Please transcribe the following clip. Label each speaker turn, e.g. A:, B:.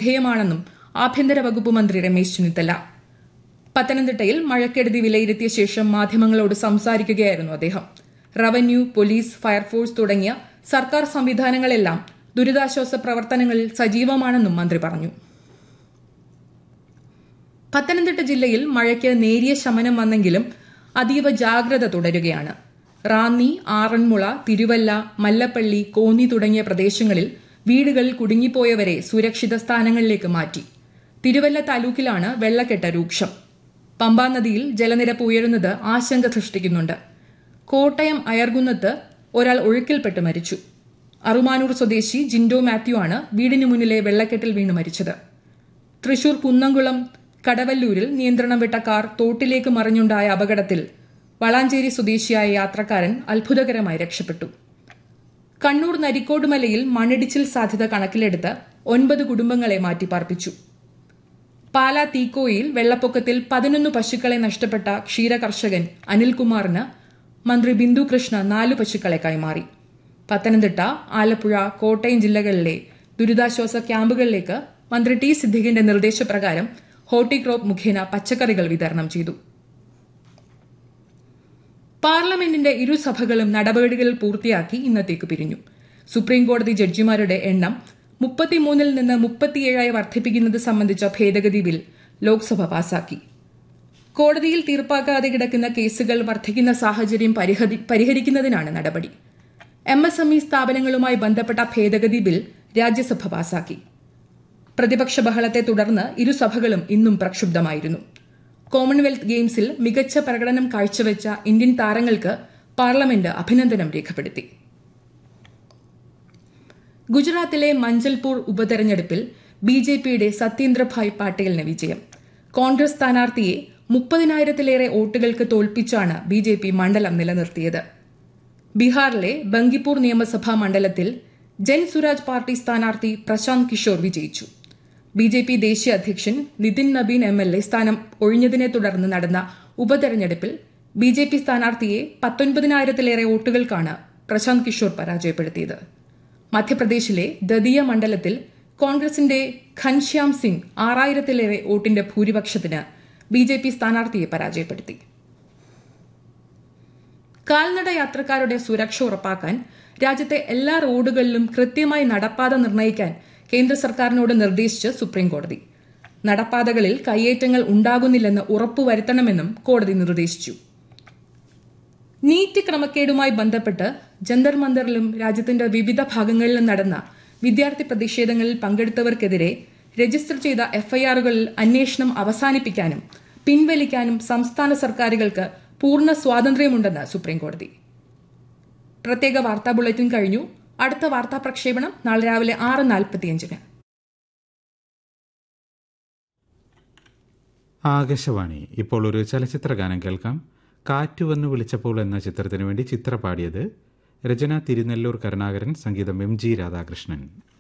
A: വിധേയമാണെന്നും ആഭ്യന്തര വകുപ്പ് മന്ത്രി രമേശ് ചെന്നിത്തല പത്തനംതിട്ടയിൽ മഴക്കെടുതി വിലയിരുത്തിയ ശേഷം മാധ്യമങ്ങളോട് സംസാരിക്കുകയായിരുന്നു അദ്ദേഹം റവന്യൂ പോലീസ് ഫയർഫോഴ്സ് തുടങ്ങിയ സർക്കാർ സംവിധാനങ്ങളെല്ലാം ദുരിതാശ്വാസ പ്രവർത്തനങ്ങളിൽ സജീവമാണെന്നും മന്ത്രി പറഞ്ഞു പത്തനംതിട്ട ജില്ലയിൽ മഴയ്ക്ക് നേരിയ ശമനം വന്നെങ്കിലും അതീവ ജാഗ്രത തുടരുകയാണ് റാന്നി ആറന്മുള തിരുവല്ല മല്ലപ്പള്ളി കോന്നി തുടങ്ങിയ പ്രദേശങ്ങളിൽ വീടുകൾ കുടുങ്ങിപ്പോയവരെ സുരക്ഷിത സ്ഥാനങ്ങളിലേക്ക് മാറ്റി തിരുവല്ല താലൂക്കിലാണ് വെള്ളക്കെട്ട് രൂക്ഷം പമ്പാ നദിയിൽ ജലനിരപ്പ് ഉയരുന്നത് ആശങ്ക സൃഷ്ടിക്കുന്നുണ്ട് കോട്ടയം അയർകുന്നത്ത് ഒരാൾ ഒഴുക്കിൽപ്പെട്ട് മരിച്ചു അറുമാനൂർ സ്വദേശി ജിൻഡോ മാത്യു ആണ് വീടിന് മുന്നിലെ വെള്ളക്കെട്ടിൽ വീണ് മരിച്ചത് തൃശൂർ കുന്നംകുളം കടവല്ലൂരിൽ നിയന്ത്രണം വിട്ട കാർ തോട്ടിലേക്ക് മറിഞ്ഞുണ്ടായ അപകടത്തിൽ വളാഞ്ചേരി സ്വദേശിയായ യാത്രക്കാരൻ അത്ഭുതകരമായി രക്ഷപ്പെട്ടു കണ്ണൂർ നരിക്കോട് മലയിൽ മണ്ണിടിച്ചിൽ സാധ്യത കണക്കിലെടുത്ത് ഒൻപത് കുടുംബങ്ങളെ മാറ്റിപ്പാർപ്പിച്ചു പാലാ തീക്കോയിൽ വെള്ളപ്പൊക്കത്തിൽ പതിനൊന്ന് പശുക്കളെ നഷ്ടപ്പെട്ട ക്ഷീരകർഷകൻ അനിൽകുമാറിന് മന്ത്രി ബിന്ദു കൃഷ്ണ നാലു പശുക്കളെ കൈമാറി പത്തനംതിട്ട ആലപ്പുഴ കോട്ടയം ജില്ലകളിലെ ദുരിതാശ്വാസ ക്യാമ്പുകളിലേക്ക് മന്ത്രി ടി സിദ്ദിഖിന്റെ നിർദ്ദേശപ്രകാരം ഹോർട്ടിക്രോപ്പ് മുഖേന പച്ചക്കറികൾ വിതരണം ചെയ്തു പാർലമെന്റിന്റെ ഇരുസഭകളും നടപടികൾ പൂർത്തിയാക്കി ഇന്നത്തേക്ക് പിരിഞ്ഞു സുപ്രീംകോടതി ജഡ്ജിമാരുടെ എണ്ണം മുപ്പത്തിമൂന്നിൽ നിന്ന് മുപ്പത്തിയേഴായി വർദ്ധിപ്പിക്കുന്നത് സംബന്ധിച്ച ഭേദഗതി ബിൽ ലോക്സഭ പാസാക്കി കോടതിയിൽ തീർപ്പാക്കാതെ കിടക്കുന്ന കേസുകൾ വർദ്ധിക്കുന്ന സാഹചര്യം പരിഹരിക്കുന്നതിനാണ് നടപടി എം എസ് എം ഇ സ്ഥാപനങ്ങളുമായി ബന്ധപ്പെട്ട ഭേദഗതി ബിൽ രാജ്യസഭ പാസാക്കി പ്രതിപക്ഷ ബഹളത്തെ തുടർന്ന് ഇരുസഭകളും ഇന്നും പ്രക്ഷുബ്ധമായിരുന്നു കോമൺവെൽത്ത് ഗെയിംസിൽ മികച്ച പ്രകടനം കാഴ്ചവെച്ച ഇന്ത്യൻ താരങ്ങൾക്ക് പാർലമെന്റ് അഭിനന്ദനം രേഖപ്പെടുത്തി ഗുജറാത്തിലെ മഞ്ചൽപൂർ ഉപതെരഞ്ഞെടുപ്പിൽ ബി ജെ പിയുടെ സത്യേന്ദ്രഭായ് പാട്ടീലിന് വിജയം കോൺഗ്രസ് സ്ഥാനാർത്ഥിയെ മുപ്പതിനായിരത്തിലേറെ വോട്ടുകൾക്ക് തോൽപ്പിച്ചാണ് ബി ജെ പി മണ്ഡലം നിലനിർത്തിയത് ബീഹാറിലെ ബങ്കിപ്പൂർ നിയമസഭാ മണ്ഡലത്തിൽ ജൻ സുരാജ് പാർട്ടി സ്ഥാനാർത്ഥി പ്രശാന്ത് കിഷോർ വിജയിച്ചു ബി ജെ പി ദേശീയ അധ്യക്ഷൻ Nitin Nabin M L A സ്ഥാനം ഒഴിഞ്ഞതിനെ തുടർന്ന് നടന്ന ഉപതെരഞ്ഞെടുപ്പിൽ ബി ജെ പി സ്ഥാനാർത്ഥിയെ പത്തൊൻപതിനായിരത്തിലേറെ വോട്ടുകൾക്കാണ് പ്രശാന്ത് കിഷോർ പരാജയപ്പെടുത്തിയത് മധ്യപ്രദേശിലെ ദതിയ മണ്ഡലത്തിൽ കോൺഗ്രസിന്റെ ഘൻശ്യാം സിംഗ് ആറായിരത്തിലേറെ വോട്ടിന്റെ ഭൂരിപക്ഷത്തിന് ബി ജെ പി സ്ഥാനാർത്ഥിയെ പരാജയപ്പെടുത്തി കാൽനട യാത്രക്കാരുടെ സുരക്ഷ ഉറപ്പാക്കാൻ രാജ്യത്തെ എല്ലാ റോഡുകളിലും കൃത്യമായി നടപ്പാത നിർണ്ണയിക്കാൻ കേന്ദ്ര സർക്കാരിനോട് നിർദ്ദേശിച്ച് സുപ്രീംകോടതി നടപ്പാതകളിൽ കയ്യേറ്റങ്ങൾ ഉണ്ടാകുന്നില്ലെന്ന് ഉറപ്പുവരുത്തണമെന്നും കോടതി നിർദ്ദേശിച്ചു നീറ്റ് ക്രമക്കേടുമായി ബന്ധപ്പെട്ട് ജന്തർ മന്ദറിലും രാജ്യത്തിന്റെ വിവിധ ഭാഗങ്ങളിലും നടന്ന വിദ്യാർത്ഥി പ്രതിഷേധങ്ങളിൽ പങ്കെടുത്തവർക്കെതിരെ രജിസ്റ്റർ ചെയ്ത എഫ്ഐആറുകളിൽ അന്വേഷണം അവസാനിപ്പിക്കാനും പിൻവലിക്കാനും സംസ്ഥാന സർക്കാരുകൾക്ക് പൂർണ്ണ സ്വാതന്ത്ര്യമുണ്ടെന്ന് സുപ്രീംകോടതി പ്രത്യേക വാർത്താ ബുള്ളറ്റിൻ കഴിഞ്ഞു അടുത്ത വാർത്താ പ്രക്ഷേപണം നാളെ രാവിലെ ആറ് നാൽപ്പത്തിയഞ്ചിന്
B: ആകാശവാണി ഇപ്പോൾ ഒരു ചലച്ചിത്ര ഗാനം കേൾക്കാം കാറ്റു വന്നു വിളിച്ചപ്പോൾ എന്ന ചിത്രത്തിനു വേണ്ടി ചിത്ര പാടിയത് രചന തിരുനെല്ലൂർ കരുണാകരൻ സംഗീതം എം ജി രാധാകൃഷ്ണൻ